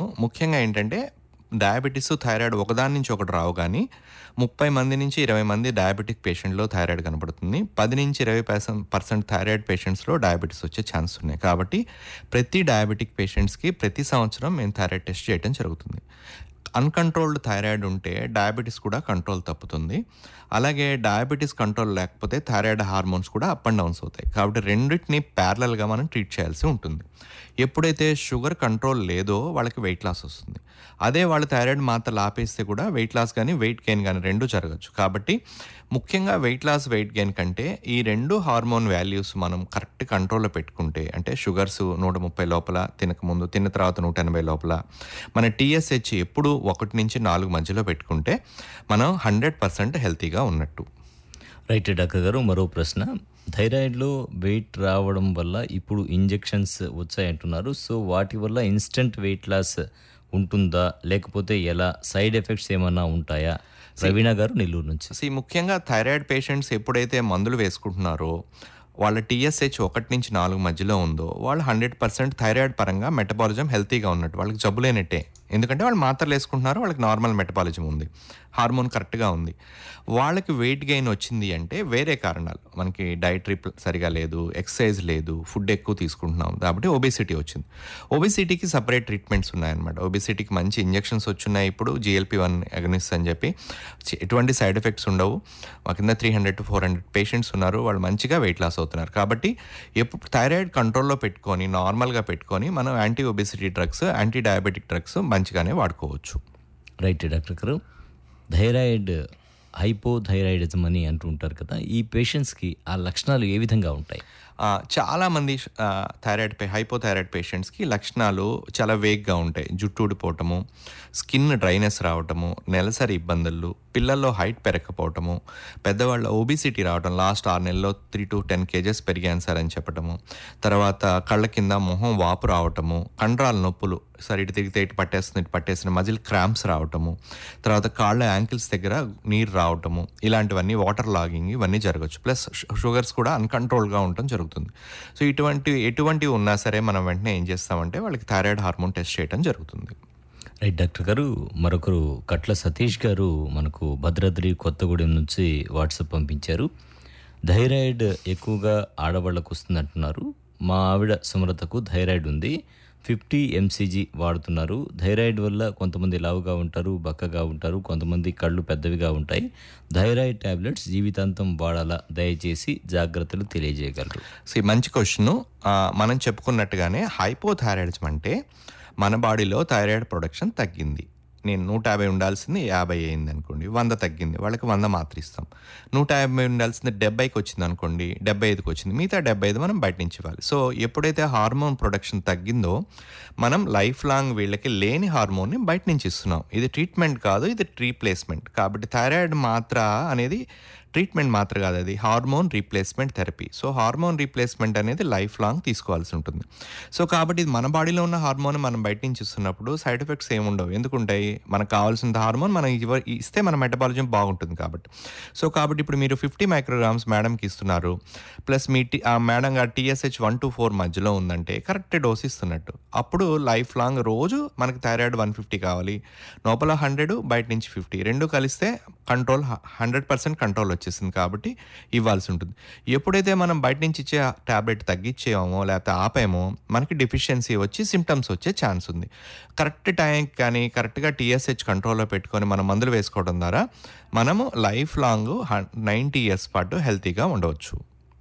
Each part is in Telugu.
ముఖ్యంగా ఏంటంటే డయాబెటీస్ థైరాయిడ్ ఒకదాని నుంచి ఒకటి రావు కానీ ముప్పై మంది నుంచి ఇరవై మంది డయాబెటిక్ పేషెంట్లో థైరాయిడ్ కనపడుతుంది పది నుంచి ఇరవై పర్సెంట్ పర్సెంట్ థైరాయిడ్ పేషెంట్స్లో డయాబెటీస్ వచ్చే ఛాన్స్ ఉన్నాయి కాబట్టి ప్రతి డయాబెటిక్ పేషెంట్స్కి ప్రతి సంవత్సరం మేము థైరాయిడ్ టెస్ట్ చేయడం జరుగుతుంది అన్కంట్రోల్డ్ థైరాయిడ్ ఉంటే డయాబెటీస్ కూడా కంట్రోల్ తప్పుతుంది అలాగే డయాబెటీస్ కంట్రోల్ లేకపోతే థైరాయిడ్ హార్మోన్స్ కూడా అప్ అండ్ డౌన్స్ అవుతాయి కాబట్టి రెండింటిని ప్యారలల్గా మనం ట్రీట్ చేయాల్సి ఉంటుంది ఎప్పుడైతే షుగర్ కంట్రోల్ లేదో వాళ్ళకి వెయిట్ లాస్ వస్తుంది అదే వాళ్ళు థైరాయిడ్ మాత్రలు ఆపేస్తే కూడా వెయిట్ లాస్ కానీ వెయిట్ గెయిన్ కానీ రెండు జరగచ్చు కాబట్టి ముఖ్యంగా వెయిట్ లాస్ వెయిట్ గెయిన్ కంటే ఈ రెండు హార్మోన్ వాల్యూస్ మనం కరెక్ట్ కంట్రోల్లో పెట్టుకుంటే అంటే షుగర్స్ నూట ముప్పై లోపల తినకముందు తిన్న తర్వాత నూట ఎనభై లోపల మన టీఎస్హెచ్ ఎప్పుడు ఒకటి నుంచి నాలుగు మధ్యలో పెట్టుకుంటే మనం హండ్రెడ్ పర్సెంట్ హెల్తీగా ఉన్నట్టు రైట్ డాక్టర్ గారు మరో ప్రశ్న థైరాయిడ్లో వెయిట్ రావడం వల్ల ఇప్పుడు ఇంజెక్షన్స్ వచ్చాయంటున్నారు సో వాటి వల్ల ఇన్స్టెంట్ వెయిట్ లాస్ ఉంటుందా లేకపోతే ఎలా సైడ్ ఎఫెక్ట్స్ ఏమన్నా ఉంటాయా రవీణ గారు నెల్లూరు నుంచి See, ముఖ్యంగా థైరాయిడ్ పేషెంట్స్ ఎప్పుడైతే మందులు వేసుకుంటున్నారో వాళ్ళ టీఎస్హెచ్ ఒకటి నుంచి నాలుగు మధ్యలో ఉందో వాళ్ళు హండ్రెడ్ పర్సెంట్ థైరాయిడ్ పరంగా మెటబాలిజం హెల్తీగా ఉన్నట్టు వాళ్ళకి జబ్బు లేనట్టే ఎందుకంటే వాళ్ళు మాత్రలు వేసుకుంటున్నారు వాళ్ళకి నార్మల్ మెటబాలిజం ఉంది హార్మోన్ కరెక్ట్గా ఉంది వాళ్ళకి వెయిట్ గెయిన్ వచ్చింది అంటే వేరే కారణాలు మనకి డైటరీ సరిగా లేదు ఎక్సర్సైజ్ లేదు ఫుడ్ ఎక్కువ తీసుకుంటున్నాం కాబట్టి ఒబేసిటీ వచ్చింది ఒబేసిటీకి సపరేట్ ట్రీట్మెంట్స్ ఉన్నాయన్నమాట ఒబేసిటీకి మంచి ఇంజెక్షన్స్ వచ్చున్నాయి ఇప్పుడు జిఎల్పి వన్ అగనిస్ట్ అని చెప్పి చి- ఎటువంటి సైడ్ ఎఫెక్ట్స్ ఉండవు మా కింద three hundred to four hundred patients ఉన్నారు వాళ్ళు మంచిగా వెయిట్ లాస్ అవుతున్నారు కాబట్టి ఎప్పుడు థైరాయిడ్ కంట్రోల్లో పెట్టుకొని నార్మల్గా పెట్టుకొని మనం anti obesity drugs anti diabetic drugs మంచిగానే వాడుకోవచ్చు రైట్ డాక్టర్ గారు థైరాయిడ్ హైపోథైరాయిడిజం అని అంటూ ఉంటారు కదా ఈ పేషెంట్స్కి ఆ లక్షణాలు ఏ విధంగా ఉంటాయి ఆ, చాలామంది ఆ, థైరాయిడ్ పే హైపోథైరాయిడ్ పేషెంట్స్కి లక్షణాలు చాలా వేగ్గా ఉంటాయి జుట్టు ఊడిపోవటము స్కిన్ డ్రైనెస్ రావటము నెలసరి ఇబ్బందులు పిల్లల్లో హైట్ పెరగకపోవటము పెద్దవాళ్ళ ఓబిసిటీ రావటం లాస్ట్ ఆరు నెలల్లో త్రీ టు టెన్ కేజెస్ పెరిగాను సార్ అని చెప్పటము తర్వాత కళ్ళ కింద మొహం వాపు రావటము కండరాల నొప్పులు సరే ఇటు తిరిగితే ఇటు పట్టేస్తుంది ఇటు పట్టేసిన మజిల్ క్రాంప్స్ రావటము తర్వాత కాళ్ళ యాంకిల్స్ దగ్గర నీరు రావటము ఇలాంటివన్నీ వాటర్ లాగింగ్ ఇవన్నీ జరగచ్చు ప్లస్ షుగర్స్ కూడా అన్కంట్రోల్గా ఉండటం జరుగుతుంది సో ఇటువంటి ఎటువంటివి ఉన్నా సరే మనం వెంటనే ఏం చేస్తామంటే వాళ్ళకి థైరాయిడ్ హార్మోన్ టెస్ట్ చేయడం జరుగుతుంది రైట్ డాక్టర్ గారు మరొకరు కట్ల సతీష్ గారు మనకు భద్రాద్రి కొత్తగూడెం నుంచి వాట్సాప్ పంపించారు థైరాయిడ్ ఎక్కువగా ఆడవాళ్ళకు వస్తుంది అంటున్నారు మా ఆవిడ సుమలతకు థైరాయిడ్ ఉంది ఫిఫ్టీ ఎంసీజీ వాడుతున్నారు థైరాయిడ్ వల్ల కొంతమంది లావుగా ఉంటారు బక్కగా ఉంటారు కొంతమంది కళ్ళు పెద్దవిగా ఉంటాయి థైరాయిడ్ టాబ్లెట్స్ జీవితాంతం వాడాలా దయచేసి జాగ్రత్తలు తెలియజేయగలరు సో ఈ మంచి క్వశ్చన్ మనం చెప్పుకున్నట్టుగానే హైపోథైరాయిడిజం అంటే మన బాడీలో థైరాయిడ్ ప్రొడక్షన్ తగ్గింది నేను నూట యాభై ఉండాల్సింది యాభై అయింది అనుకోండి వంద తగ్గింది వాళ్ళకి వంద మాత్ర ఇస్తాం నూట యాభై ఉండాల్సింది డెబ్బైకి వచ్చింది అనుకోండి డెబ్బై ఐదుకి వచ్చింది మిగతా డెబ్బై ఐదు మనం బయట నుంచి ఇవ్వాలి సో ఎప్పుడైతే హార్మోన్ ప్రొడక్షన్ తగ్గిందో మనం లైఫ్ లాంగ్ వీళ్ళకి లేని హార్మోన్ని బయట నుంచి ఇస్తున్నాం ఇది ట్రీట్మెంట్ కాదు ఇది రీప్లేస్మెంట్ కాబట్టి థైరాయిడ్ మాత్ర అనేది ట్రీట్మెంట్ మాత్రం కాదు అది hormone replacement therapy so hormone replacement అనేది లైఫ్ లాంగ్ తీసుకోవాల్సి ఉంటుంది సో కాబట్టి ఇది మన బాడీలో ఉన్న హార్మోన్ మనం బయట నుంచి ఇస్తున్నప్పుడు సైడ్ ఎఫెక్ట్స్ ఏమి ఉండవు ఎందుకుంటాయి మనకు కావాల్సిన హార్మోన్ మనం ఇవ్వ ఇస్తే మన మెటబాలిజం బాగుంటుంది కాబట్టి సో కాబట్టి ఇప్పుడు మీరు ఫిఫ్టీ మైక్రోగ్రామ్స్ మేడంకి ఇస్తున్నారు ప్లస్ మీ టీ ఆ మేడం గారు టీఎస్హెచ్ వన్ టు ఫోర్ మధ్యలో ఉందంటే కరెక్ట్ డోస్ ఇస్తున్నట్టు అప్పుడు లైఫ్ లాంగ్ రోజు మనకి థైరాయిడ్ వన్ ఫిఫ్టీ కావాలి లోపల హండ్రెడ్ బయట నుంచి ఫిఫ్టీ రెండు కలిస్తే కంట్రోల్ హండ్రెడ్ పర్సెంట్ కంట్రోల్ వచ్చేసింది కాబట్టి ఇవ్వాల్సి ఉంటుంది ఎప్పుడైతే మనం బయట నుంచి ఇచ్చే టాబ్లెట్ తగ్గించేమో లేకపోతే ఆపేమో మనకి డెఫిషియన్సీ వచ్చి సిమ్టమ్స్ వచ్చే ఛాన్స్ ఉంది కరెక్ట్ టైంకి కానీ కరెక్ట్గా టీఎస్హెచ్ కంట్రోల్లో పెట్టుకొని మనం మందులు వేసుకోవడం ద్వారా మనము లైఫ్ లాంగ్ నైంటీ ఇయర్స్ పాటు హెల్తీగా ఉండవచ్చు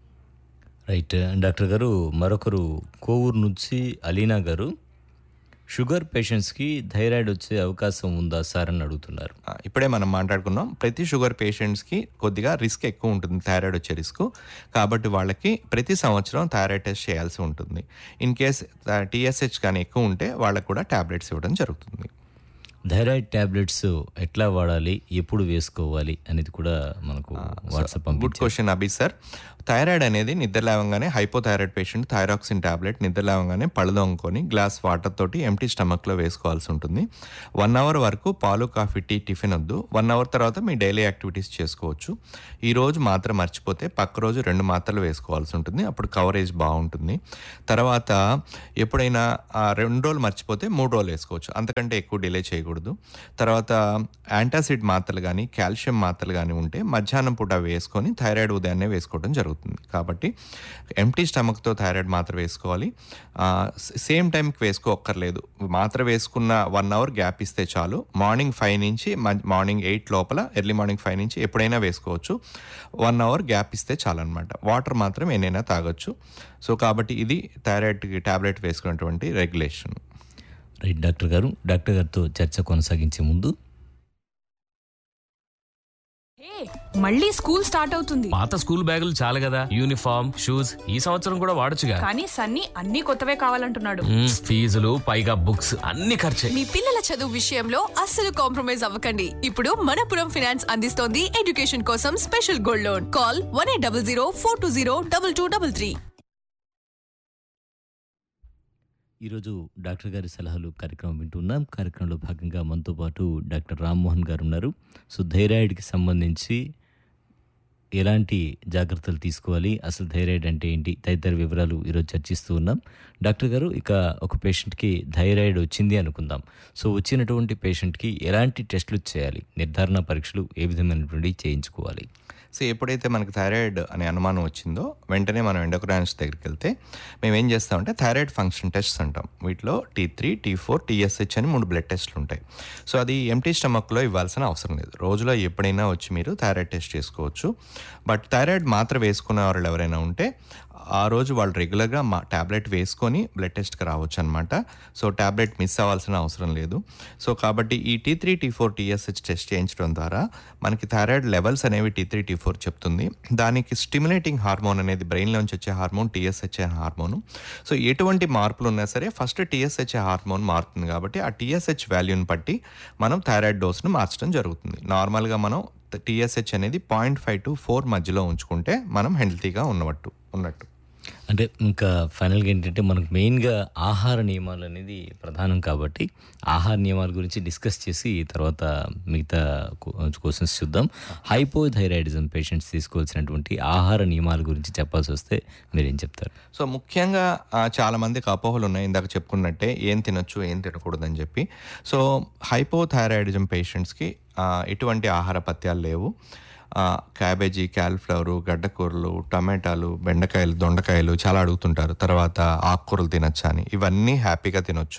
రైట్ డాక్టర్ గారు మరొకరు కోవూరు నుంచి అలీనా గారు షుగర్ పేషెంట్స్కి థైరాయిడ్ వచ్చే అవకాశం ఉందా సార్ అని అడుగుతున్నారు ఆ, ఇప్పుడే మనం మాట్లాడుకున్నాం ప్రతి షుగర్ పేషెంట్స్కి కొద్దిగా రిస్క్ ఎక్కువ ఉంటుంది థైరాయిడ్ వచ్చే రిస్క్ కాబట్టి వాళ్ళకి ప్రతి సంవత్సరం థైరాయిడ్ టెస్ట్ చేయాల్సి ఉంటుంది ఇన్ కేస్ టీఎస్హెచ్ కానీ ఎక్కువ ఉంటే వాళ్ళకి కూడా టాబ్లెట్స్ ఇవ్వడం జరుగుతుంది థైరాయిడ్ టాబ్లెట్స్ ఎట్లా వాడాలి ఎప్పుడు వేసుకోవాలి అనేది కూడా మనకు వాట్సాప్ గుడ్ పంపించారు క్వశ్చన్ అభి సార్ థైరాయిడ్ అనేది నిద్ర లేవగానే హైపోథైరాయిడ్ పేషెంట్ థైరాక్సిన్ టాబ్లెట్ నిద్ర లేవగానే పళ్ళు దొంగకొని గ్లాస్ వాటర్ తోటి ఎంటీ స్టమక్లో వేసుకోవాల్సి ఉంటుంది వన్ అవర్ వరకు పాలు కాఫీ టీ టిఫిన్ వద్దు వన్ అవర్ తర్వాత మీ డైలీ యాక్టివిటీస్ చేసుకోవచ్చు ఈ రోజు మాత్ర మర్చిపోతే పక్క రోజు రెండు మాత్రలు వేసుకోవాల్సి ఉంటుంది అప్పుడు కవరేజ్ బాగుంటుంది తర్వాత ఎప్పుడైనా ఆ రెండు రోజులు మర్చిపోతే మూడు రోజులు వేసుకోవచ్చు అంతకంటే ఎక్కువ డిలే చేయకూడదు తర్వాత యాంటాసిడ్ మాత్రలు కానీ కాల్షియం మాత్రలు కానీ ఉంటే మధ్యాహ్నం పూట వేసుకొని థైరాయిడ్ ఉదయాన్నే వేసుకోవడం జరుగుతుంది కాబట్టి ఎంటీ స్టమక్తో థైరాయిడ్ మాత్ర వేసుకోవాలి సేమ్ టైంకి వేసుకోక్కర్లేదు మాత్ర వేసుకున్న వన్ అవర్ గ్యాప్ ఇస్తే చాలు మార్నింగ్ ఫైవ్ నుంచి మార్నింగ్ ఎయిట్ లోపల ఎర్లీ మార్నింగ్ ఫైవ్ నుంచి ఎప్పుడైనా వేసుకోవచ్చు వన్ అవర్ గ్యాప్ ఇస్తే చాలు అనమాట వాటర్ మాత్రం ఎన్నైనా తాగొచ్చు సో కాబట్టి ఇది థైరాయిడ్కి టాబ్లెట్ వేసుకున్నటువంటి రెగ్యులేషన్ రైట్ డాక్టర్ గారు డాక్టర్ గారితో చర్చ కొనసాగించే ముందు హే, మళ్ళీ స్కూల్ స్టార్ట్ అవుతుంది పాత స్కూల్ బ్యాగులు చాలు కదా యూనిఫామ్ షూస్ ఈ సంవత్సరం కూడా వాడొచ్చుగా కానీ సన్నీ అన్ని కొత్తవే కావాలంటున్నాడు మ్మ్, ఫీజులు పైగా బుక్స్ అన్ని ఖర్చే మీ పిల్లల చదువు విషయంలో అస్సలు కాంప్రమైజ్ అవ్వకండి ఇప్పుడు మనపురం ఫైనాన్స్ అందిస్తోంది ఎడ్యుకేషన్ కోసం special gold loan call one eight double zero four two zero double two double three ఈరోజు డాక్టర్ గారి సలహాలు కార్యక్రమం వింటున్నాం కార్యక్రమంలో భాగంగా మనతో పాటు డాక్టర్ రామ్మోహన్ గారు ఉన్నారు సో థైరాయిడ్కి సంబంధించి ఎలాంటి జాగ్రత్తలు తీసుకోవాలి అసలు థైరాయిడ్ అంటే ఏంటి తదితర వివరాలు ఈరోజు చర్చిస్తూ ఉన్నాం డాక్టర్ గారు ఇక ఒక పేషెంట్కి థైరాయిడ్ వచ్చింది అనుకుందాం సో వచ్చినటువంటి పేషెంట్కి ఎలాంటి టెస్టులు చేయాలి నిర్ధారణ పరీక్షలు ఏ విధమైనటువంటి చేయించుకోవాలి సో ఎప్పుడైతే మనకు థైరాయిడ్ అనే అనుమానం వచ్చిందో వెంటనే మనం ఎండోక్రానిస్ట్ దగ్గరికి వెళ్తే మేము ఏం చేస్తామంటే థైరాయిడ్ ఫంక్షన్ టెస్ట్ అంటాం వీటిలో T three T four TSH అని మూడు బ్లడ్ టెస్ట్లు ఉంటాయి సో అది ఎంటీ స్టమక్లో ఇవ్వాల్సిన అవసరం లేదు రోజులో ఎప్పుడైనా వచ్చి మీరు థైరాయిడ్ టెస్ట్ చేసుకోవచ్చు బట్ థైరాయిడ్ మాత్ర వేసుకునే వాళ్ళు ఎవరైనా ఉంటే ఆ రోజు వాళ్ళు రెగ్యులర్గా మా ట్యాబ్లెట్ వేసుకొని బ్లడ్ టెస్ట్కి రావచ్చు అనమాట సో ట్యాబ్లెట్ మిస్ అవ్వాల్సిన అవసరం లేదు సో కాబట్టి ఈ T three T four TSH test చేయించడం ద్వారా మనకి థైరాయిడ్ లెవెల్స్ అనేవి టీ త్రీ టీ ఫోర్ చెప్తుంది దానికి స్టిమ్యులేటింగ్ హార్మోన్ అనేది బ్రెయిన్లోంచి వచ్చే హార్మోన్ టీఎస్హెచ్ హార్మోన్ సో ఎటువంటి మార్పులు ఉన్నా సరే ఫస్ట్ టీఎస్హెచ్ హార్మోన్ మారుతుంది కాబట్టి ఆ టీఎస్హెచ్ వాల్యూని బట్టి మనం థైరాయిడ్ డోస్ను మార్చడం జరుగుతుంది నార్మల్గా మనం టీఎస్హెచ్ అనేది పాయింట్ ఫైవ్ టు ఫోర్ మధ్యలో ఉంచుకుంటే మనం హెల్తీగా ఉన్నట్టు ఉన్నట్టు అంటే ఇంకా ఫైనల్గా ఏంటంటే మనకు మెయిన్గా ఆహార నియమాలు అనేది ప్రధానం కాబట్టి ఆహార నియమాల గురించి డిస్కస్ చేసి తర్వాత మిగతా క్వశ్చన్స్ చూద్దాం హైపోథైరాయిడిజం పేషెంట్స్ తీసుకోవాల్సినటువంటి ఆహార నియమాల గురించి చెప్పాల్సి వస్తే మీరేం చెప్తారు సో ముఖ్యంగా ఆ, చాలా మందికి అపోహలు ఉన్నాయి ఇందాక చెప్పుకున్నట్టే ఏం తినొచ్చు ఏం తినకూడదని చెప్పి సో హైపోథైరాయిడిజం పేషెంట్స్కి ఆ, ఎటువంటి ఆహార పథ్యాలు లేవు ఆ, క్యాబేజీ క్యాలిఫ్లవరు గడ్డకూరలు టమాటాలు బెండకాయలు దొండకాయలు చాలా అడుగుతుంటారు తర్వాత ఆకుకూరలు తినచ్చా అని ఇవన్నీ హ్యాపీగా తినొచ్చు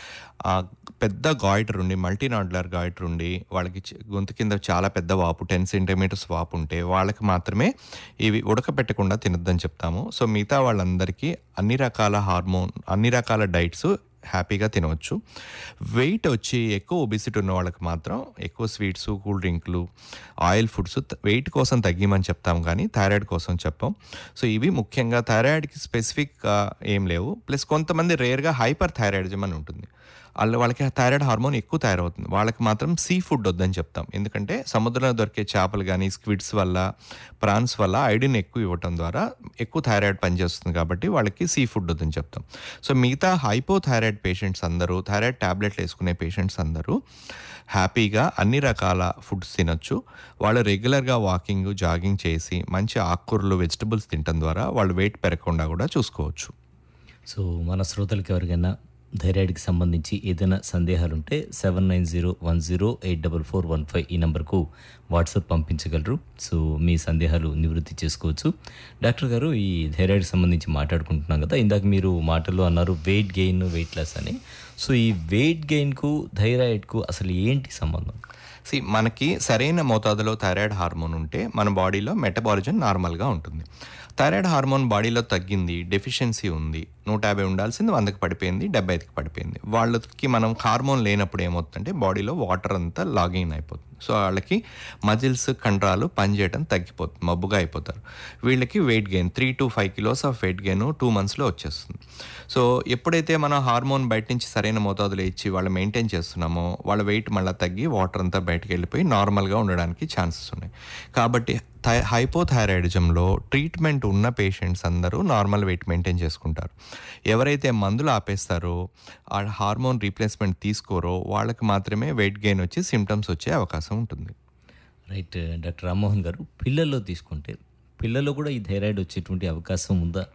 ఆ, పెద్ద గాయిటర్ ఉండి మల్టీనాడ్యులర్ గాయిటర్ ఉండి వాళ్ళకి చి- గొంతు కింద చాలా పెద్ద వాపు టెన్ సెంటీమీటర్స్ వాపు ఉంటే వాళ్ళకి మాత్రమే ఇవి ఉడకపెట్టకుండా తినొద్దని చెప్తాము సో మిగతా వాళ్ళందరికీ అన్ని రకాల హార్మోన్ అన్ని రకాల డైట్స్ హ్యాపీగా తినవచ్చు వెయిట్ వచ్చి ఎక్కువ ఒబిసిటీ ఉన్న వాళ్ళకి మాత్రం ఎక్కువ స్వీట్స్ కూల్ డ్రింక్లు ఆయిల్ ఫుడ్స్ వెయిట్ కోసం తగ్గిమని చెప్తాం కానీ థైరాయిడ్ కోసం చెప్పాం సో ఇవి ముఖ్యంగా థైరాయిడ్కి స్పెసిఫిక్ ఏం లేవు ప్లస్ కొంతమంది రేర్గా హైపర్ థైరాయిడిజం అని ఉంటుంది వాళ్ళ వాళ్ళకి థైరాయిడ్ హార్మోన్ ఎక్కువ తయారవుతుంది వాళ్ళకి మాత్రం సీ ఫుడ్ వద్దని చెప్తాం ఎందుకంటే సముద్రంలో దొరికే చేపలు కానీ స్క్విడ్స్ వల్ల ప్రాన్స్ వల్ల ఐడిన్ ఎక్కువ ఇవ్వటం ద్వారా ఎక్కువ థైరాయిడ్ పనిచేస్తుంది కాబట్టి వాళ్ళకి సీ ఫుడ్ వద్దని చెప్తాం సో మిగతా హైపోథైరాయిడ్ పేషెంట్స్ అందరూ థైరాయిడ్ టాబ్లెట్లు వేసుకునే పేషెంట్స్ అందరూ హ్యాపీగా అన్ని రకాల ఫుడ్స్ తినొచ్చు వాళ్ళు రెగ్యులర్గా వాకింగ్ జాగింగ్ చేసి మంచి ఆకుకూరలు వెజిటబుల్స్ తినడం ద్వారా వాళ్ళు వెయిట్ పెరగకుండా కూడా చూసుకోవచ్చు సో మన శ్రోతలకు ఎవరికైనా థైరాయిడ్కి సంబంధించి ఏదైనా సందేహాలు ఉంటే seven nine zero one zero eight double four one five ఈ నెంబర్కు వాట్సాప్ పంపించగలరు సో మీ సందేహాలు నివృత్తి చేసుకోవచ్చు డాక్టర్ గారు ఈ థైరాయిడ్కి సంబంధించి మాట్లాడుకుంటున్నాం కదా ఇందాక మీరు మాటల్లో అన్నారు వెయిట్ గెయిన్ వెయిట్ లాస్ అని సో ఈ వెయిట్ గెయిన్కు థైరాయిడ్కు అసలు ఏంటి సంబంధం సి మనకి సరైన మోతాదులో థైరాయిడ్ హార్మోన్ ఉంటే మన బాడీలో మెటబాలిజం నార్మల్గా ఉంటుంది థైరాయిడ్ హార్మోన్ బాడీలో తగ్గింది డెఫిషియన్సీ ఉంది నూట యాభై ఉండాల్సింది వందకి పడిపోయింది డెబ్బై ఐదుకి పడిపోయింది వాళ్ళకి మనం హార్మోన్ లేనప్పుడు ఏమవుతుందంటే బాడీలో వాటర్ అంతా లాగిన్ అయిపోతుంది సో వాళ్ళకి మజిల్స్ కండరాలు పనిచేయడం తగ్గిపోతుంది మబ్బుగా అయిపోతారు వీళ్ళకి weight gain three to five kilos of weight gain two మంత్స్లో వచ్చేస్తుంది సో ఎప్పుడైతే మనం హార్మోన్ బయట నుంచి సరైన మోతాదులో ఇచ్చి వాళ్ళు మెయింటైన్ చేస్తున్నామో వాళ్ళ వెయిట్ మళ్ళీ తగ్గి వాటర్ అంతా బయటకు వెళ్ళిపోయి నార్మల్గా ఉండడానికి ఛాన్సెస్ ఉన్నాయి కాబట్టి థై హైపోథైరాయిడిజంలో ట్రీట్మెంట్ ఉన్న పేషెంట్స్ అందరూ నార్మల్ వెయిట్ మెయింటైన్ చేసుకుంటారు ఎవరైతే మందులు ఆపేస్తారో ఆ హార్మోన్ రీప్లేస్మెంట్ తీసుకోరో వాళ్ళకి మాత్రమే వెయిట్ గెయిన్ వచ్చి సిమ్టమ్స్ వచ్చే అవకాశం ఉంటుంది రైట్ డాక్టర్ రామ్మోహన్ గారు పిల్లల్లో తీసుకుంటే పిల్లల్లో కూడా ఈ థైరాయిడ్ వచ్చేటువంటి అవకాశం ఉందా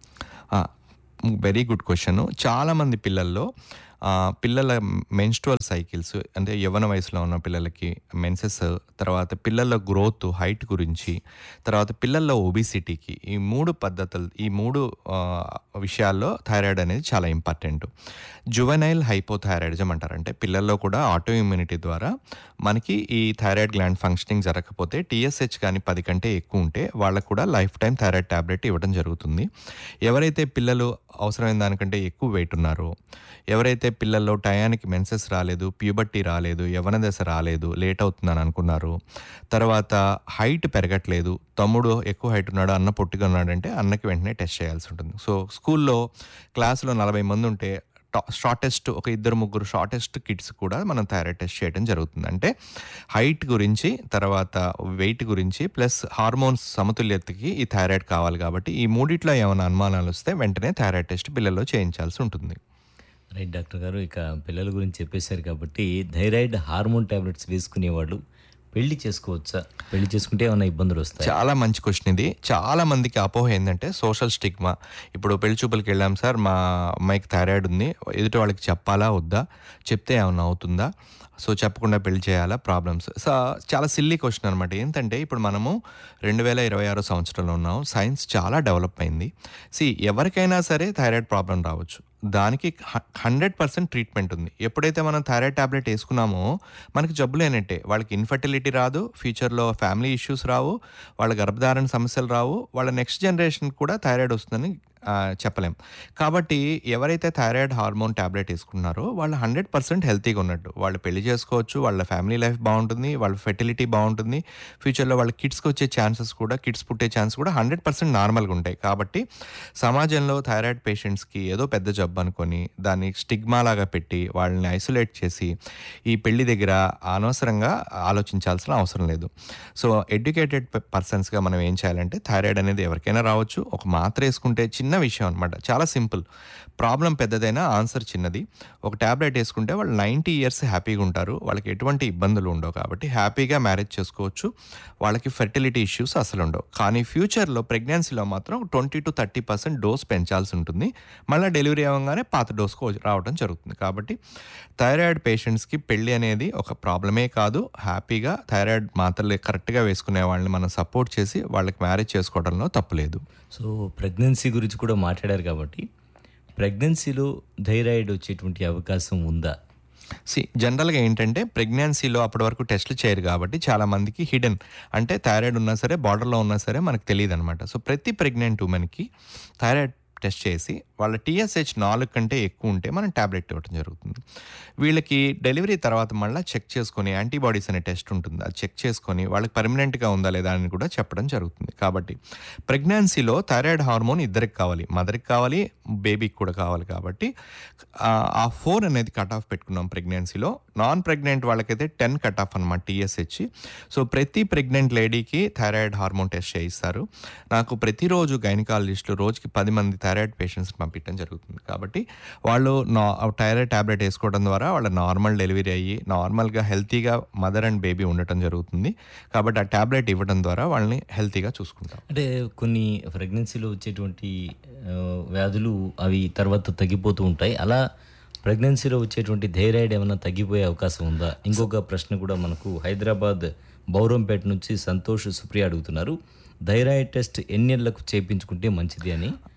వెరీ గుడ్ క్వశ్చన్ చాలామంది పిల్లల్లో ఆ, పిల్లల మెన్స్ట్రువల్ సైకిల్స్ అంటే యవ్వన వయసులో ఉన్న పిల్లలకి మెన్సెస్ తర్వాత పిల్లల గ్రోత్ హైట్ గురించి తర్వాత పిల్లల్లో ఒబిసిటీకి ఈ మూడు పద్ధతులు ఈ మూడు ఆ, విషయాల్లో థైరాయిడ్ అనేది చాలా ఇంపార్టెంట్ జువెనైల్ హైపోథైరాయిడిజం అంటారు అంటే పిల్లల్లో కూడా ఆటో ఇమ్యూనిటీ ద్వారా మనకి ఈ థైరాయిడ్ గ్లాండ్ ఫంక్షనింగ్ జరగకపోతే టీఎస్హెచ్ కానీ పది కంటే ఎక్కువ ఉంటే వాళ్ళకు కూడా లైఫ్ టైం థైరాయిడ్ ట్యాబ్లెట్ ఇవ్వడం జరుగుతుంది ఎవరైతే పిల్లలు అవసరమైన దానికంటే ఎక్కువ వెయిట్ ఉన్నారో ఎవరైతే పిల్లల్లో టయానికి మెన్సెస్ రాలేదు ప్యూబర్టీ రాలేదు యవన దశ రాలేదు లేట్ అవుతుందని అనుకున్నారు తర్వాత హైట్ పెరగట్లేదు తమ్ముడు ఎక్కువ హైట్ ఉన్నాడు అన్న పొట్టిగా ఉన్నాడంటే అన్నకి వెంటనే టెస్ట్ చేయాల్సి ఉంటుంది సో స్కూల్లో క్లాసులో నలభై మంది ఉంటే షార్టెస్ట్ ఒక ఇద్దరు ముగ్గురు షార్టెస్ట్ కిడ్స్ కూడా మనం థైరాయిడ్ టెస్ట్ చేయడం జరుగుతుంది అంటే హైట్ గురించి తర్వాత వెయిట్ గురించి ప్లస్ హార్మోన్స్ సమతుల్యతకి ఈ థైరాయిడ్ కావాలి కాబట్టి ఈ మూడిట్లో ఏమైనా అనుమానాలు వస్తే వెంటనే థైరాయిడ్ టెస్ట్ పిల్లల్లో చేయించాల్సి ఉంటుంది రైట్ డాక్టర్ గారు ఇక పిల్లల గురించి చెప్పేశారు కాబట్టి థైరాయిడ్ హార్మోన్ టాబ్లెట్స్ వేసుకునేవాళ్ళు పెళ్లి చేసుకోవచ్చా పెళ్లి చేసుకుంటే ఏమైనా ఇబ్బందులు వస్తాయి చాలా మంచి క్వశ్చన్ ఇది చాలా మందికి అపోహ ఏంటంటే సోషల్ స్టిగ్మా ఇప్పుడు పెళ్లి చూపులకి వెళ్ళాం సార్ మా అమ్మాయికి థైరాయిడ్ ఉంది ఎదుటి వాళ్ళకి చెప్పాలా వద్దా చెప్తే ఏమన్నా అవుతుందా సో చెప్పకుండా పెళ్లి చేయాలా ప్రాబ్లమ్స్ సో చాలా సిల్లీ క్వశ్చన్ అనమాట ఏంటంటే ఇప్పుడు మనము రెండు వేల ఇరవై ఆరో సంవత్సరంలో ఉన్నాం సైన్స్ చాలా డెవలప్ అయింది సి ఎవరికైనా సరే థైరాయిడ్ ప్రాబ్లం రావచ్చు దానికి హండ్రెడ్ పర్సెంట్ ట్రీట్మెంట్ ఉంది ఎప్పుడైతే మనం థైరాయిడ్ టాబ్లెట్ వేసుకున్నామో మనకి జబ్బు లేనట్టే వాళ్ళకి ఇన్ఫర్టిలిటీ రాదు ఫ్యూచర్లో ఫ్యామిలీ ఇష్యూస్ రావు వాళ్ళ గర్భధారణ సమస్యలు రావు వాళ్ళ నెక్స్ట్ జనరేషన్ కూడా థైరాయిడ్ వస్తుందని ఆ, చెప్పలేం కాబట్టి ఎవరైతే థైరాయిడ్ హార్మోన్ టాబ్లెట్ వేసుకున్నారో వాళ్ళు హండ్రెడ్ పర్సెంట్ హెల్తీగా ఉన్నట్టు వాళ్ళు పెళ్లి చేసుకోవచ్చు వాళ్ళ ఫ్యామిలీ లైఫ్ బాగుంటుంది వాళ్ళ ఫెర్టిలిటీ బాగుంటుంది ఫ్యూచర్లో వాళ్ళ కిడ్స్కి వచ్చే ఛాన్సెస్ కూడా కిడ్స్ పుట్టే ఛాన్స్ కూడా హండ్రెడ్ పర్సెంట్ నార్మల్గా ఉంటాయి కాబట్టి సమాజంలో థైరాయిడ్ పేషెంట్స్కి ఏదో పెద్ద జబ్బు అనుకొని దాన్ని స్టిగ్మా లాగా పెట్టి వాళ్ళని ఐసోలేట్ చేసి ఈ పెళ్లి దగ్గర అనవసరంగా ఆలోచించాల్సిన అవసరం లేదు సో ఎడ్యుకేటెడ్ పర్సన్స్గా మనం ఏం చేయాలంటే థైరాయిడ్ అనేది ఎవరికైనా రావచ్చు ఒక మాత్ర వేసుకుంటే చిన్న విషయం అనమాట చాలా సింపుల్ ప్రాబ్లం పెద్దదైనా ఆన్సర్ చిన్నది ఒక ట్యాబ్లెట్ వేసుకుంటే వాళ్ళు నైంటీ ఇయర్స్ హ్యాపీగా ఉంటారు వాళ్ళకి ఎటువంటి ఇబ్బందులు ఉండవు కాబట్టి హ్యాపీగా మ్యారేజ్ చేసుకోవచ్చు వాళ్ళకి ఫెర్టిలిటీ ఇష్యూస్ అసలు ఉండవు కానీ ఫ్యూచర్లో ప్రెగ్నెన్సీలో మాత్రం twenty to thirty percent dose పెంచాల్సి ఉంటుంది మళ్ళీ డెలివరీ అవ్వగానే పాత డోస్కు రావడం జరుగుతుంది కాబట్టి థైరాయిడ్ పేషెంట్స్కి పెళ్ళి అనేది ఒక ప్రాబ్లమే కాదు హ్యాపీగా థైరాయిడ్ మాత్రలు కరెక్ట్గా వేసుకునే వాళ్ళని మనం సపోర్ట్ చేసి వాళ్ళకి మ్యారేజ్ చేసుకోవడంలో తప్పులేదు సో ప్రెగ్నెన్సీ గురించి కూడా మాట్లాడారు కాబట్టి ప్రెగ్నెన్సీలో థైరాయిడ్ వచ్చేటువంటి అవకాశం ఉందా సి జనరల్గా ఏంటంటే ప్రెగ్నెన్సీలో అప్పటి వరకు టెస్ట్లు చేయరు కాబట్టి చాలా మందికి హిడెన్ అంటే థైరాయిడ్ ఉన్నా సరే బార్డర్లో ఉన్నా సరే మనకు తెలియదు అనమాట సో ప్రతి ప్రెగ్నెంట్ ఉమెన్కి థైరాయిడ్ టెస్ట్ చేసి వాళ్ళ టీఎస్హెచ్ నాలుగు కంటే ఎక్కువ ఉంటే మనం ట్యాబ్లెట్ ఇవ్వడం జరుగుతుంది వీళ్ళకి డెలివరీ తర్వాత మళ్ళీ చెక్ చేసుకొని యాంటీబాడీస్ అనే టెస్ట్ ఉంటుంది అది చెక్ చేసుకొని వాళ్ళకి పర్మనెంట్గా ఉందా లేదా అని కూడా చెప్పడం జరుగుతుంది కాబట్టి ప్రెగ్నెన్సీలో థైరాయిడ్ హార్మోన్ ఇద్దరికి కావాలి మదర్కి కావాలి బేబీకి కూడా కావాలి కాబట్టి ఆ, ఆ ఫోర్ అనేది కట్ ఆఫ్ పెట్టుకున్నాం ప్రెగ్నెన్సీలో నాన్ ప్రెగ్నెంట్ వాళ్ళకైతే టెన్ కట్ ఆఫ్ అనమాట టీఎస్హెచ్ సో ప్రతి ప్రెగ్నెంట్ లేడీకి థైరాయిడ్ హార్మోన్ టెస్ట్ చేయిస్తారు నాకు ప్రతిరోజు గైనకాలజిస్టులు రోజుకి పది మంది థైరాయిడ్ పేషెంట్స్ పంపించడం జరుగుతుంది కాబట్టి వాళ్ళు నా థైరాయిడ్ టాబ్లెట్ వేసుకోవడం ద్వారా వాళ్ళ నార్మల్ డెలివరీ అయ్యి నార్మల్గా హెల్తీగా మదర్ అండ్ బేబీ ఉండటం జరుగుతుంది కాబట్టి ఆ టాబ్లెట్ ఇవ్వడం ద్వారా వాళ్ళని హెల్తీగా చూసుకుంటాం అంటే కొన్ని ప్రెగ్నెన్సీలో వచ్చేటువంటి ఆ, వ్యాధులు అవి తర్వాత తగ్గిపోతూ ఉంటాయి అలా ప్రెగ్నెన్సీలో వచ్చేటువంటి థైరాయిడ్ ఏమైనా తగ్గిపోయే అవకాశం ఉందా ఇంకొక ప్రశ్న కూడా మనకు హైదరాబాద్ బౌరంపేట నుంచి సంతోష్ సుప్రియ అడుగుతున్నారు థైరాయిడ్ టెస్ట్ ఎన్నేళ్లకు చేయించుకుంటే మంచిది అని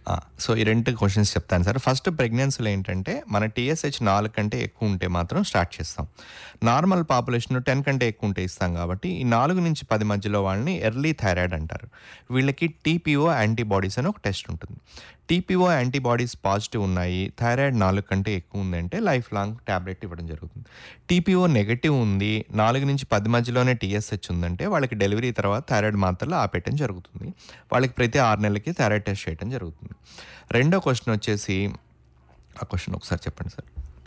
ఆ, సో ఈ రెండు క్వశ్చన్స్ చెప్తాను సార్ ఫస్ట్ ప్రెగ్నెన్సీలో ఏంటంటే మన టీఎస్హెచ్ నాలుగు కంటే ఎక్కువ ఉంటే మాత్రం స్టార్ట్ చేస్తాం నార్మల్ పాపులేషన్ టెన్ కంటే ఎక్కువ ఉంటే ఇస్తాం కాబట్టి ఈ నాలుగు నుంచి పది మధ్యలో వాళ్ళని ఎర్లీ థైరాయిడ్ అంటారు వీళ్ళకి టీపీఓ యాంటీబాడీస్ అని ఒక టెస్ట్ ఉంటుంది టీపీఓ యాంటీబాడీస్ పాజిటివ్ ఉన్నాయి థైరాయిడ్ నాలుగు కంటే ఎక్కువ ఉందంటే లైఫ్ లాంగ్ ట్యాబ్లెట్ ఇవ్వడం జరుగుతుంది టీపీఓ నెగటివ్ ఉంది నాలుగు నుంచి పది మధ్యలోనే టీఎస్హెచ్ ఉందంటే వాళ్ళకి డెలివరీ తర్వాత థైరాయిడ్ మాత్రలు ఆపేయటం జరుగుతుంది వాళ్ళకి ప్రతి ఆరు నెలలకి థైరాయిడ్ టెస్ట్ చేయడం జరుగుతుంది రెండో క్వశ్చన్ వచ్చేసి ఆ క్వశ్చన్ ఒకసారి చెప్పండి సార్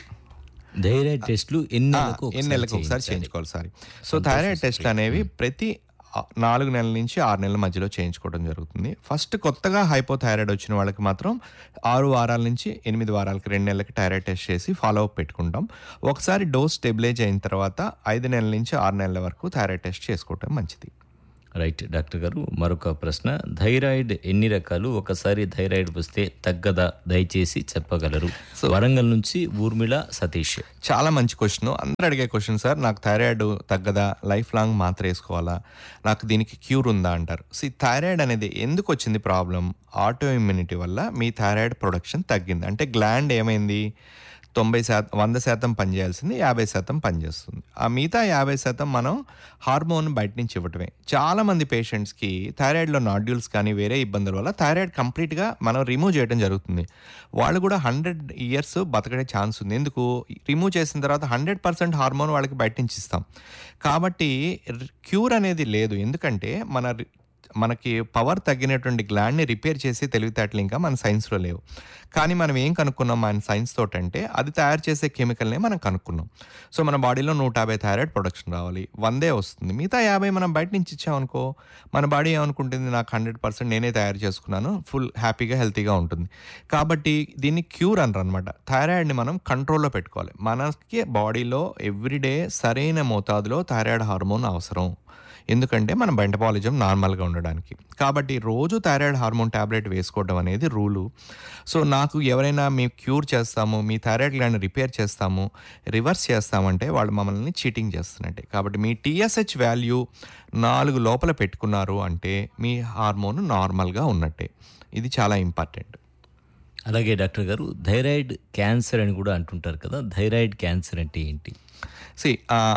థైరాయిడ్ టెస్ట్లు ఎన్ని ఆ, నెలలకు ఎన్ని నెలలకు ఒకసారి చేయించుకోవాలి సారీ సో థైరాయిడ్ టెస్ట్లు అనేవి ప్రతి ఆ, నాలుగు నెలల నుంచి ఆరు నెలల మధ్యలో చేయించుకోవడం జరుగుతుంది ఫస్ట్ కొత్తగా హైపోథైరాయిడ్ వచ్చిన వాళ్ళకి మాత్రం ఆరు వారాల నుంచి ఎనిమిది వారాలకి రెండు నెలలకి థైరాయిడ్ టెస్ట్ చేసి ఫాలో అప్ పెట్టుకుంటాం ఒకసారి డోస్ స్టెబిలైజ్ అయిన తర్వాత ఐదు నెలల నుంచి ఆరు నెలల వరకు థైరాయిడ్ టెస్ట్ చేసుకోవడం మంచిది రైట్ డాక్టర్ గారు మరొక ప్రశ్న థైరాయిడ్ ఎన్ని రకాలు ఒకసారి థైరాయిడ్ వస్తే తగ్గదా దయచేసి చెప్పగలరు వరంగల్ నుంచి ఊర్మిళ సతీష్ చాలా మంచి క్వశ్చన్ అందరూ అడిగే క్వశ్చన్ సార్ నాకు థైరాయిడ్ తగ్గదా లైఫ్ లాంగ్ మాత్ర వేసుకోవాలా నాకు దీనికి క్యూర్ ఉందా అంటారు సి థైరాయిడ్ అనేది ఎందుకు వచ్చింది ప్రాబ్లం ఆటో ఇమ్యూనిటీ వల్ల మీ థైరాయిడ్ ప్రొడక్షన్ తగ్గింది అంటే గ్లాండ్ ఏమైంది తొంభై శాతం వంద శాతం పనిచేయాల్సింది యాభై శాతం పనిచేస్తుంది ఆ మిగతా యాభై శాతం మనం హార్మోన్ బయట నుంచి ఇవ్వటమే చాలామంది పేషెంట్స్కి థైరాయిడ్లో నాడ్యూల్స్ కానీ వేరే ఇబ్బందుల వల్ల థైరాయిడ్ కంప్లీట్గా మనం రిమూవ్ చేయడం జరుగుతుంది వాళ్ళు కూడా హండ్రెడ్ ఇయర్స్ బతకడే ఛాన్స్ ఉంది ఎందుకు రిమూవ్ చేసిన తర్వాత హండ్రెడ్ పర్సెంట్ హార్మోన్ వాళ్ళకి బయట నుంచి ఇస్తాం కాబట్టి క్యూర్ అనేది లేదు ఎందుకంటే మన రి- మనకి పవర్ తగ్గినటువంటి గ్లాండ్ని రిపేర్ చేసి తెలివితేటలు ఇంకా మన సైన్స్లో లేవు కానీ మనం ఏం కనుక్కున్నాం మన సైన్స్ తోటి అంటే అది తయారు చేసే కెమికల్నే మనం కనుక్కున్నాం సో మన బాడీలో నూట యాభై థైరాయిడ్ ప్రొడక్షన్ రావాలి వందే వస్తుంది మిగతా యాభై మనం బయట నుంచి ఇచ్చామనుకో మన బాడీ ఏమనుకుంటుంది నాకు హండ్రెడ్ పర్సెంట్ నేనే తయారు చేసుకున్నాను ఫుల్ హ్యాపీగా హెల్తీగా ఉంటుంది కాబట్టి దీన్ని క్యూర్ అనరు అనమాట థైరాయిడ్ని మనం కంట్రోల్లో పెట్టుకోవాలి మనకి బాడీలో ఎవ్రీడే సరైన మోతాదులో థైరాయిడ్ హార్మోన్ అవసరం ఎందుకంటే మన బెంటపాలిజం నార్మల్గా ఉండడానికి కాబట్టి రోజు థైరాయిడ్ హార్మోన్ ట్యాబ్లెట్ వేసుకోవడం అనేది రూలు సో నాకు ఎవరైనా మేము క్యూర్ చేస్తాము మీ థైరాయిడ్ గ్లాండ్ రిపేర్ చేస్తాము రివర్స్ చేస్తామంటే వాళ్ళు మమ్మల్ని చీటింగ్ చేస్తున్నట్టే కాబట్టి మీ టీఎస్హెచ్ వాల్యూ నాలుగు లోపల పెట్టుకున్నారు అంటే మీ హార్మోన్ నార్మల్గా ఉన్నట్టే ఇది చాలా ఇంపార్టెంట్ అలాగే డాక్టర్ గారు థైరాయిడ్ క్యాన్సర్ అని కూడా అంటుంటారు కదా థైరాయిడ్ క్యాన్సర్ అంటే ఏంటి సి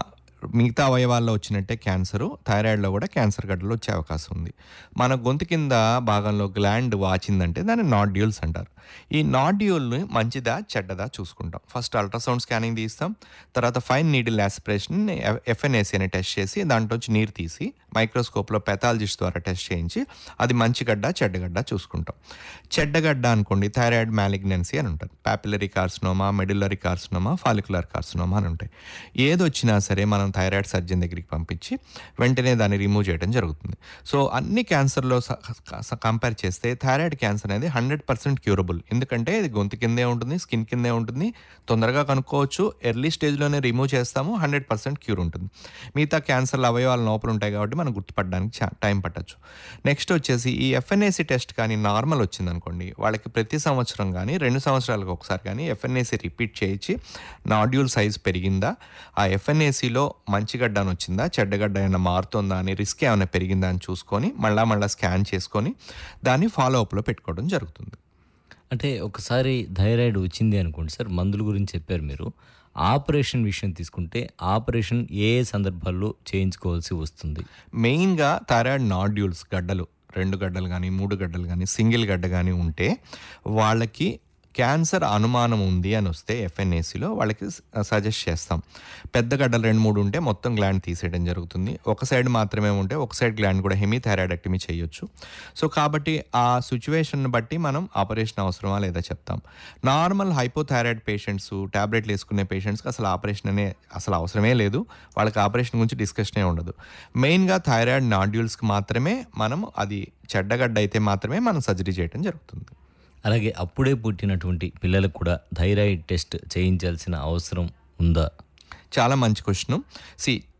మిగతా అవయవాల్లో వచ్చినట్టే క్యాన్సరు థైరాయిడ్లో కూడా క్యాన్సర్ గడ్డలు వచ్చే అవకాశం ఉంది మన గొంతు కింద భాగంలో గ్లాండ్ వాచిందంటే దాన్ని నాడ్యూల్స్ అంటారు ఈ నాడ్యూల్ని మంచిదా చెడ్డదా చూసుకుంటాం ఫస్ట్ అల్ట్రాసౌండ్ స్కానింగ్ తీస్తాం తర్వాత ఫైన్ నీడిల్ ఆస్పిరేషన్ ఎఫ్ఎన్ఏసి అనే టెస్ట్ చేసి దాంట్లోంచి నీరు తీసి మైక్రోస్కోప్లో పెథాలజిస్ట్ ద్వారా టెస్ట్ చేయించి అది మంచి గడ్డ చెడ్డగడ్డ చూసుకుంటాం చెడ్డగడ్డ అనుకోండి థైరాయిడ్ మ్యాలిగ్నెన్సీ అని ఉంటుంది papillary carcinoma medullary carcinoma follicular carcinoma అని ఉంటాయి ఏది వచ్చినా సరే మనం థైరాయిడ్ సర్జన్ దగ్గరికి పంపించి వెంటనే దాన్ని రిమూవ్ చేయడం జరుగుతుంది సో అన్ని క్యాన్సర్లో కంపేర్ చేస్తే థైరాయిడ్ క్యాన్సర్ అనేది హండ్రెడ్ పర్సెంట్ క్యూరబుల్ ఎందుకంటే ఇది గొంతు కిందే ఉంటుంది స్కిన్ కిందే ఉంటుంది తొందరగా కనుక్కోవచ్చు ఎర్లీ స్టేజ్లోనే రిమూవ్ చేస్తాము హండ్రెడ్ పర్సెంట్ క్యూర్ ఉంటుంది మిగతా క్యాన్సర్ల అవయవాలు లోపల ఉంటాయి కాబట్టి మనం గుర్తుపడడానికి చా- టైం పట్టచ్చు నెక్స్ట్ వచ్చేసి ఈ ఎఫ్ఎన్ఏసి టెస్ట్ కానీ నార్మల్ వచ్చింది అనుకోండి వాళ్ళకి ప్రతి సంవత్సరం కానీ రెండు సంవత్సరాలకు ఒకసారి కానీ ఎఫ్ఎన్ఏసి రిపీట్ చేయించి నాడ్యూల్ సైజ్ పెరిగిందా ఆ ఎఫ్ఎన్ఏసిలో మంచి గడ్డ అని వచ్చిందా చెడ్డగడ్డ ఏమైనా మారుతుందా అని రిస్క్ ఏమైనా పెరిగిందా అని చూసుకొని మళ్ళా మళ్ళీ స్కాన్ చేసుకొని దాన్ని ఫాలో అప్లో పెట్టుకోవడం జరుగుతుంది అంటే ఒకసారి థైరాయిడ్ వచ్చింది అనుకోండి సార్ మందుల గురించి చెప్పారు మీరు ఆపరేషన్ విషయం తీసుకుంటే ఆపరేషన్ ఏ ఏ సందర్భాల్లో చేయించుకోవాల్సి వస్తుంది మెయిన్గా థైరాయిడ్ నాడ్యూల్స్ గడ్డలు రెండు గడ్డలు కానీ మూడు గడ్డలు కానీ సింగిల్ గడ్డ కానీ ఉంటే వాళ్ళకి క్యాన్సర్ అనుమానం ఉంది అని వస్తే ఎఫ్ఎన్ఏసిలో వాళ్ళకి సజెస్ట్ చేస్తాం పెద్ద గడ్డలు రెండు మూడు ఉంటే మొత్తం గ్లాండ్ తీసేయడం జరుగుతుంది ఒక సైడ్ మాత్రమే ఉంటే ఒక సైడ్ గ్లాండ్ కూడా హెమీ థైరాయిడెక్టమీ చేయొచ్చు సో కాబట్టి ఆ సిచ్యువేషన్ బట్టి మనం ఆపరేషన్ అవసరమా లేదా చెప్తాం నార్మల్ హైపోథైరాయిడ్ పేషెంట్స్ టాబ్లెట్లు వేసుకునే పేషెంట్స్కి అసలు ఆపరేషన్ అనే అసలు అవసరమే లేదు వాళ్ళకి ఆపరేషన్ గురించి డిస్కషనే ఉండదు మెయిన్గా థైరాయిడ్ నాడ్యూల్స్కి మాత్రమే మనం అది చెడ్డగడ్డ అయితే మాత్రమే మనం సర్జరీ చేయడం జరుగుతుంది అలాగే అప్పుడే పుట్టినటువంటి పిల్లలకు కూడా థైరాయిడ్ టెస్ట్ చేయించాల్సిన అవసరం ఉందా చాలా మంచి క్వశ్చన్ సి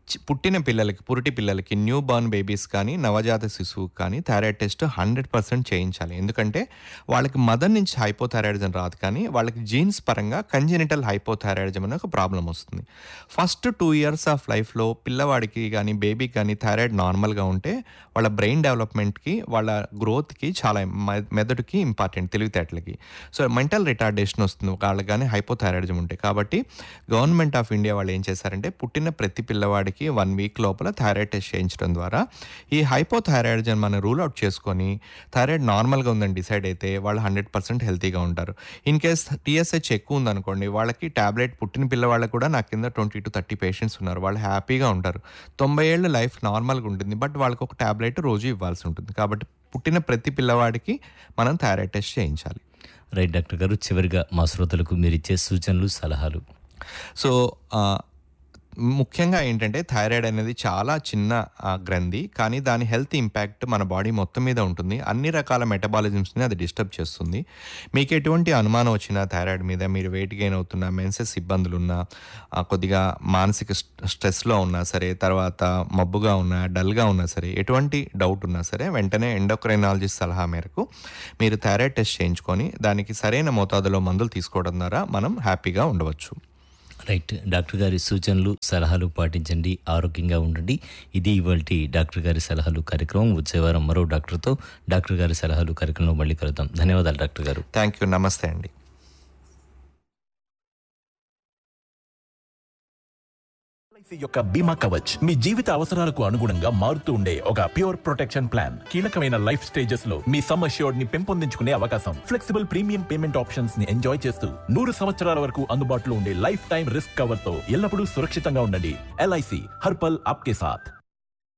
చి- పుట్టిన పిల్లలకి పురిటి పిల్లలకి న్యూ బార్న్ బేబీస్ కానీ నవజాత శిశువు కానీ థైరాయిడ్ టెస్ట్ హండ్రెడ్ పర్సెంట్ చేయించాలి ఎందుకంటే వాళ్ళకి మదర్ నుంచి హైపోథైరాయిడిజం రాదు కానీ వాళ్ళకి జీన్స్ పరంగా కంజెనిటల్ హైపోథైరాయిడిజం అనే ఒక ప్రాబ్లం వస్తుంది ఫస్ట్ టూ ఇయర్స్ ఆఫ్ లైఫ్లో పిల్లవాడికి కానీ బేబీకి కానీ థైరాయిడ్ నార్మల్గా ఉంటే వాళ్ళ బ్రెయిన్ డెవలప్మెంట్కి వాళ్ళ గ్రోత్కి చాలా మె- మెదడుకి ఇంపార్టెంట్ తెలివితేటలకి సో మెంటల్ రిటార్డేషన్ వస్తుంది వాళ్ళకి కానీ హైపోథైరాయిడిజం ఉంటే కాబట్టి గవర్నమెంట్ ఆఫ్ ఇండియా వాళ్ళు ఏం చేశారంటే పుట్టిన ప్రతి పిల్లవాడికి వన్ వీక్ లోపల థైరాయిడ్ టెస్ట్ చేయించడం ద్వారా ఈ హైపోథైరాయిడిజం మనం రూల్ అవుట్ చేసుకొని థైరాయిడ్ నార్మల్గా ఉందని డిసైడ్ అయితే వాళ్ళు హండ్రెడ్ పర్సెంట్ హెల్తీగా ఉంటారు ఇన్ కేస్ టీఎస్హెచ్ ఎక్కువ ఉందనుకోండి వాళ్ళకి టాబ్లెట్ పుట్టిన పిల్లవాళ్ళకి కూడా నా కింద ట్వంటీ టు థర్టీ పేషెంట్స్ ఉన్నారు వాళ్ళు హ్యాపీగా ఉంటారు తొంభై ఏళ్ళ లైఫ్ నార్మల్గా ఉంటుంది బట్ వాళ్ళకి ఒక టాబ్లెట్ రోజు ఇవ్వాల్సి ఉంటుంది కాబట్టి పుట్టిన ప్రతి పిల్లవాడికి మనం థైరాయిడ్ టెస్ట్ చేయించాలి రైట్ డాక్టర్ గారు చివరిగా మా శ్రోతలకు మీరు ఇచ్చే సూచనలు సలహాలు సో ఆ, ముఖ్యంగా ఏంటంటే థైరాయిడ్ అనేది చాలా చిన్న ఆ, గ్రంథి కానీ దాని హెల్త్ ఇంపాక్ట్ మన బాడీ మొత్తం మీద ఉంటుంది అన్ని రకాల మెటబాలిజమ్స్ని అది డిస్టర్బ్ చేస్తుంది మీకు ఎటువంటి అనుమానం వచ్చినా థైరాయిడ్ మీద మీరు వెయిట్ గెయిన్ అవుతున్నా మెన్సెస్ ఇబ్బందులు ఉన్నా ఆ, కొద్దిగా మానసిక స్ట్రె- స్ట్రెస్లో ఉన్నా సరే తర్వాత మబ్బుగా ఉన్నా డల్గా ఉన్నా సరే ఎటువంటి డౌట్ ఉన్నా సరే వెంటనే ఎండోక్రైనాలజిస్ట్ సలహా మేరకు మీరు థైరాయిడ్ టెస్ట్ చేయించుకొని దానికి సరైన మోతాదులో మందులు తీసుకోవడం ద్వారా మనం హ్యాపీగా ఉండవచ్చు రైట్ డాక్టర్ గారి సూచనలు సలహాలు పాటించండి ఆరోగ్యంగా ఉండండి ఇది ఇవాళ డాక్టర్ గారి సలహాలు కార్యక్రమం వచ్చే వారం మరో డాక్టర్తో డాక్టర్ గారి సలహాలు కార్యక్రమంలో మళ్ళీ కలుద్దాం ధన్యవాదాలు డాక్టర్ గారు థ్యాంక్ యూ నమస్తే అండి ఎల్ఐసి యొక్క బీమా కవచ్ మీ జీవిత అవసరాలకు అనుగుణంగా మారుతూ ఉండే ఒక ప్యూర్ ప్రొటెక్షన్ ప్లాన్ కీలకమైన లైఫ్ స్టేజెస్ లో మీ సమ్ అష్యూర్డ్ ని పెంపొందించుకునే అవకాశం ఫ్లెక్సిబుల్ ప్రీమియం పేమెంట్ ఆప్షన్స్ ని ఎంజాయ్ చేస్తూ నూరు సంవత్సరాల వరకు అందుబాటులో ఉండే లైఫ్ టైం రిస్క్ కవర్ తో ఎల్లప్పుడూ సురక్షితంగా ఉండండి ఎల్ఐసి హర్పల్ ఆప్కే సాథ్